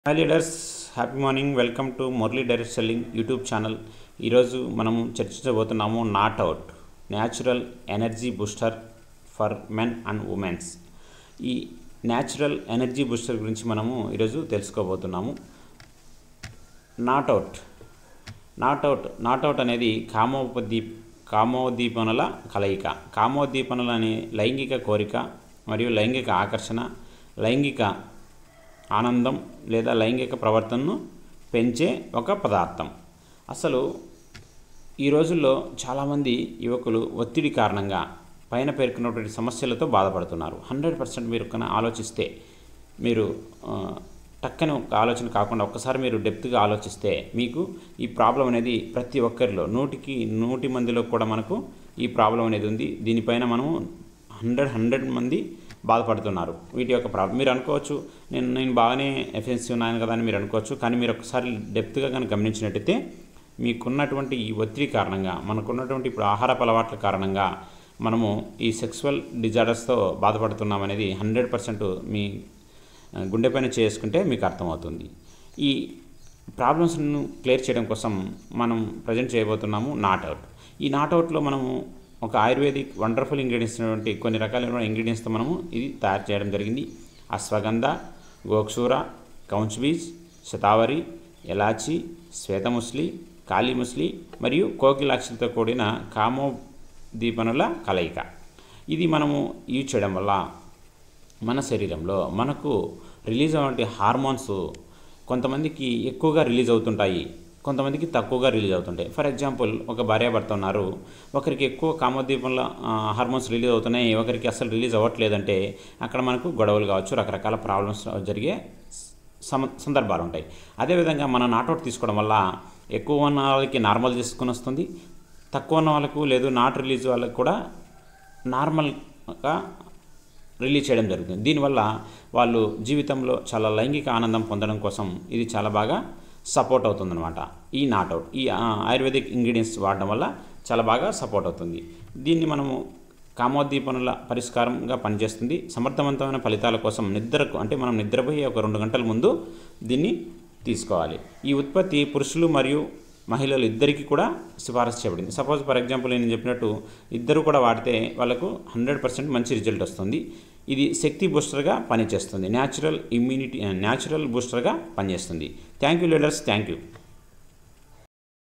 hi leaders happy morning welcome to Murali direct selling YouTube channel ఈరోజు మనం చర్చించబోతున్నాము not out natural energy booster for men and womens ఈ natural energy booster గురించి మనము ఈరోజు తెలుసుకోబోతున్నాము not out not out not out అనేది కామోపదీప్ కామోద్దీపనల కలయిక కామోద్దీపనలు అనే లైంగిక కోరిక మరియు లైంగిక ఆకర్షణ లైంగిక ఆనందం లేదా లైంగిక ప్రవర్తనను పెంచే ఒక పదార్థం అసలు ఈ రోజుల్లో చాలామంది యువకులు ఒత్తిడి కారణంగా పైన పేర్కొన్నటువంటి సమస్యలతో బాధపడుతున్నారు హండ్రెడ్ పర్సెంట్ మీరు కన్నా ఆలోచిస్తే మీరు ఆ, టక్కని ఒక ఆలోచన కాకుండా ఒక్కసారి మీరు డెప్త్గా ఆలోచిస్తే మీకు ఈ ప్రాబ్లం అనేది ప్రతి ఒక్కరిలో నూటికి నూటి మందిలో కూడా మనకు ఈ ప్రాబ్లం అనేది ఉంది దీనిపైన మనము హండ్రెడ్ హండ్రెడ్ మంది బాధపడుతున్నారు వీటి యొక్క ప్రాబ్లం మీరు అనుకోవచ్చు నేను నేను బాగానే ఎఫిషియన్సీ ఉన్నాను కదా అని మీరు అనుకోవచ్చు కానీ మీరు ఒకసారి డెప్త్గా కనుక గమనించినట్టయితే మీకున్నటువంటి ఈ ఒత్తిడి కారణంగా మనకున్నటువంటి ఇప్పుడు ఆహారపు అలవాట్ల కారణంగా మనము ఈ సెక్సువల్ డిజార్డర్స్తో బాధపడుతున్నాం అనేది హండ్రెడ్ పర్సెంట్ మీ ఆ, గుండెపైన చేసుకుంటే మీకు అర్థమవుతుంది ఈ ప్రాబ్లమ్స్ను క్లియర్ చేయడం కోసం మనం ప్రజెంట్ చేయబోతున్నాము నాట్ అవుట్ ఈ నాట్ అవుట్లో మనము ఒక ఆయుర్వేదిక్ వండర్ఫుల్ ఇంగ్రీడియంట్స్ ఉన్నటువంటి కొన్ని రకాలైన ఇంగ్రీడియంట్స్తో మనము ఇది తయారు చేయడం జరిగింది అశ్వగంధ గోక్షూర కౌంచ్ బీజ్ శతావరి ఎలాచి శ్వేతముస్లి కాళీముస్లి మరియు కోకిలాక్షితో కూడిన కామో దీపనుల కలయిక ఇది మనము యూజ్ చేయడం వల్ల మన శరీరంలో మనకు రిలీజ్ అయ్యే హార్మోన్స్ కొంతమందికి ఎక్కువగా రిలీజ్ అవుతుంటాయి కొంతమందికి తక్కువగా రిలీజ్ అవుతుంటాయి ఫర్ ఎగ్జాంపుల్ ఒక భార్యాభర్త ఉన్నారు ఒకరికి ఎక్కువ కామోద్దీపంలో హార్మోన్స్ రిలీజ్ అవుతున్నాయి ఒకరికి అసలు రిలీజ్ అవ్వట్లేదంటే అక్కడ మనకు గొడవలు కావచ్చు రకరకాల ప్రాబ్లమ్స్ జరిగే సమ సందర్భాలు ఉంటాయి అదేవిధంగా మన నాట్అవుట్ తీసుకోవడం వల్ల ఎక్కువ ఉన్న వాళ్ళకి నార్మల్ చేసుకుని వస్తుంది తక్కువ ఉన్న వాళ్ళకు లేదు నాట్ రిలీజ్ వాళ్ళకి కూడా నార్మల్గా రిలీజ్ చేయడం జరుగుతుంది దీనివల్ల వాళ్ళు జీవితంలో చాలా లైంగిక ఆనందం పొందడం కోసం ఇది చాలా బాగా సపోర్ట్ అవుతుందన్నమాట ఈ నాట్ అవుట్ ఈ ఆ, ఆయుర్వేదిక్ ఇంగ్రీడియంట్స్ వాడడం వల్ల చాలా బాగా సపోర్ట్ అవుతుంది దీన్ని మనము కామోద్దీపనుల పరిష్కారంగా పనిచేస్తుంది సమర్థవంతమైన ఫలితాల కోసం నిద్రకు అంటే మనం నిద్రపోయే ఒక రెండు గంటల ముందు దీన్ని తీసుకోవాలి ఈ ఉత్పత్తి పురుషులు మరియు మహిళలు ఇద్దరికి కూడా సిఫారసు చేయబడింది సపోజ్ ఫర్ ఎగ్జాంపుల్ నేను చెప్పినట్టు ఇద్దరు కూడా వాడితే వాళ్ళకు హండ్రెడ్ పర్సెంట్ మంచి రిజల్ట్ వస్తుంది ఇది శక్తి బూస్టర్గా పనిచేస్తుంది న్యాచురల్ ఇమ్యూనిటీ న్యాచురల్ బూస్టర్గా పనిచేస్తుంది thank you leaders thank you